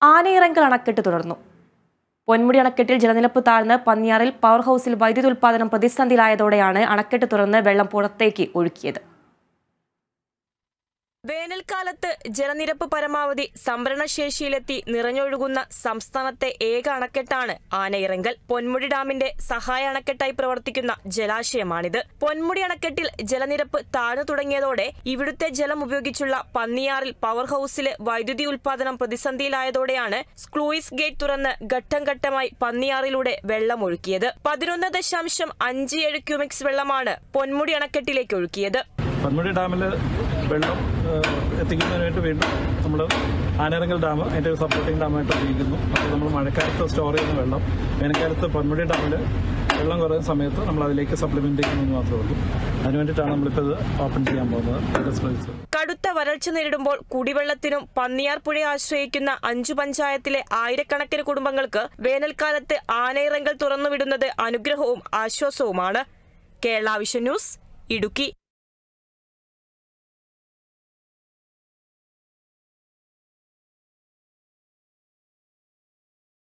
ആനയിറങ്കൽ അണക്കെട്ട് തുടർന്നു പൊന്മുടി അണക്കെട്ടിൽ ജലനിരപ്പ് താഴ്ന്ന് പന്നിയാറിൽ പവർ ഹൗസിൽ വൈദ്യുതി ഉൽപ്പാദനം പ്രതിസന്ധിയിലായതോടെയാണ് അണക്കെട്ട് തുറന്ന് വെള്ളം പുറത്തേക്ക് ഒഴുക്കിയത് വേനൽക്കാലത്ത് ജലനിരപ്പ് പരമാവധി സംഭരണശേഷിയിലെത്തി നിറഞ്ഞൊഴുകുന്ന സംസ്ഥാനത്തെ ഏക അണക്കെട്ടാണ് ആനയിറങ്കൽ പൊന്മുടി ഡാമിന്റെ സഹായ അണക്കെട്ടായി പ്രവർത്തിക്കുന്ന ജലാശയമാണിത് പൊന്മുടി അണക്കെട്ടിൽ ജലനിരപ്പ് താഴ്ന്നു തുടങ്ങിയതോടെ ഇവിടുത്തെ ജലം ഉപയോഗിച്ചുള്ള പന്നിയാറിൽ പവർ ഹൗസിലെ വൈദ്യുതി ഉൽപാദനം പ്രതിസന്ധിയിലായതോടെയാണ് സ്ക്ലൂയിസ് ഗേറ്റ് തുറന്ന് ഘട്ടം ഘട്ടമായി പന്നിയാറിലൂടെ വെള്ളം ഒഴുക്കിയത് പതിനൊന്ന് ദശാംശം അഞ്ച് ഏഴ് ക്യൂമിക്സ് വെള്ളമാണ് പൊന്മുടി അണക്കെട്ടിലേക്ക് ഒഴുക്കിയത് പൊന്മുടി ഡാമിൽ വെള്ളം ഏഹ്, എത്തിക്കുന്നതിന് വേണ്ടി വീണ്ടും നമ്മൾ ആനയിറങ്കൽ ഡാം അതിൻ്റെ ഒരു സപ്പോർട്ടിംഗ് ഡാമായിട്ട് ഉപയോഗിക്കുന്നു അപ്പോൾ നമ്മൾ മഴക്കാലത്ത് സ്റ്റോർ ചെയ്യുന്ന വെള്ളം വേനൽക്കാലത്ത് പൊന്മുടി ഡാമിൽ വെള്ളം കുറയുന്ന സമയത്ത് നമ്മൾ അതിലേക്ക് സപ്ലിമെൻ്റ് ചെയ്യുന്നതെന്ന് മാത്രമേ ഉള്ളൂ അതിന് വേണ്ടിയിട്ടാണ് നമ്മളിപ്പോൾ ഇത് ഓപ്പൺ ചെയ്യാൻ പോകുന്നത് ഇൻഡസ്ട്രീസ് കടുത്ത വരൾച്ച നേരിടുമ്പോൾ കുടിവെള്ളത്തിനും പന്നിയാർ പുഴയെ ആശ്രയിക്കുന്ന അഞ്ചു പഞ്ചായത്തിലെ ആയിരക്കണക്കിന് കുടുംബങ്ങൾക്ക് വേനൽക്കാലത്ത് ആനയിറങ്കൽ തുറന്നുവിടുന്നത് അനുഗ്രഹവും ആശ്വാസവുമാണ് കേരള വിഷൻ ന്യൂസ് ഇടുക്കി